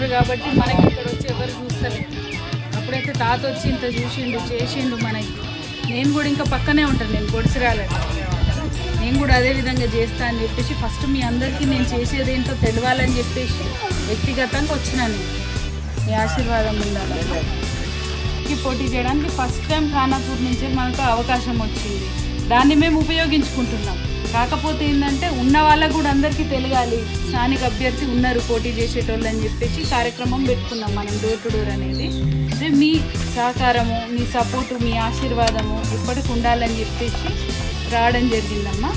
చూస్తుండ్రు కాబట్టి మనకి ఇక్కడ వచ్చి ఎవరు చూస్తలేరు అప్పుడైతే తాత వచ్చి ఇంత చూసిండు చేసిండు మనకి నేను కూడా ఇంకా పక్కనే ఉంటాను నేను పొడిసిరాలని నేను కూడా అదే విధంగా చేస్తా అని చెప్పేసి ఫస్ట్ మీ అందరికీ నేను చేసేది ఏంటో తెలియాలని చెప్పేసి వ్యక్తిగతంగా వచ్చినాను మీ ఆశీర్వాదం ఉండాలి కి పోటీ చేయడానికి ఫస్ట్ టైం ఖానాపూర్ నుంచే మనకు అవకాశం వచ్చింది దాన్ని మేము ఉపయోగించుకుంటున్నాం కాకపోతే ఏంటంటే ఉన్న వాళ్ళకు కూడా అందరికీ తెలియాలి స్థానిక అభ్యర్థి ఉన్నారు పోటీ చేసేటోళ్ళు అని చెప్పేసి కార్యక్రమం పెట్టుకున్నాం మనం డోర్ టు డోర్ అనేది అదే మీ సహకారము మీ సపోర్టు మీ ఆశీర్వాదము ఇప్పటికి ఉండాలని చెప్పేసి రావడం జరిగిందమ్మా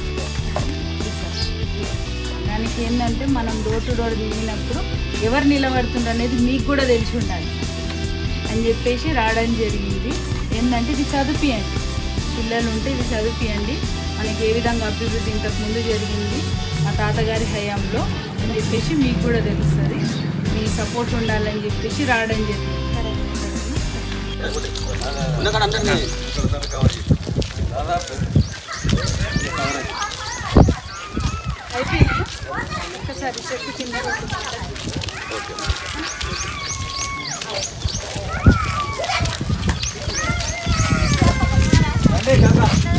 దానికి ఏంటంటే మనం డోర్ టు డోర్ దిగినప్పుడు ఎవరు నిలబడుతుండ్రు అనేది మీకు కూడా తెలిసి ఉండాలి అని చెప్పేసి రావడం జరిగింది ఏంటంటే ఇది చదివియండి పిల్లలు ఉంటే ఇది చదివియండి మనకి ఏ విధంగా అభివృద్ధి ఇంతకు ముందు జరిగింది మా తాతగారి హయాంలో అని చెప్పేసి మీకు కూడా తెలుస్తుంది మీ సపోర్ట్ ఉండాలని చెప్పేసి రావడం జరిగింది అయిపోయింది ఒక్కసారి చెట్టు కింద అంటే కదా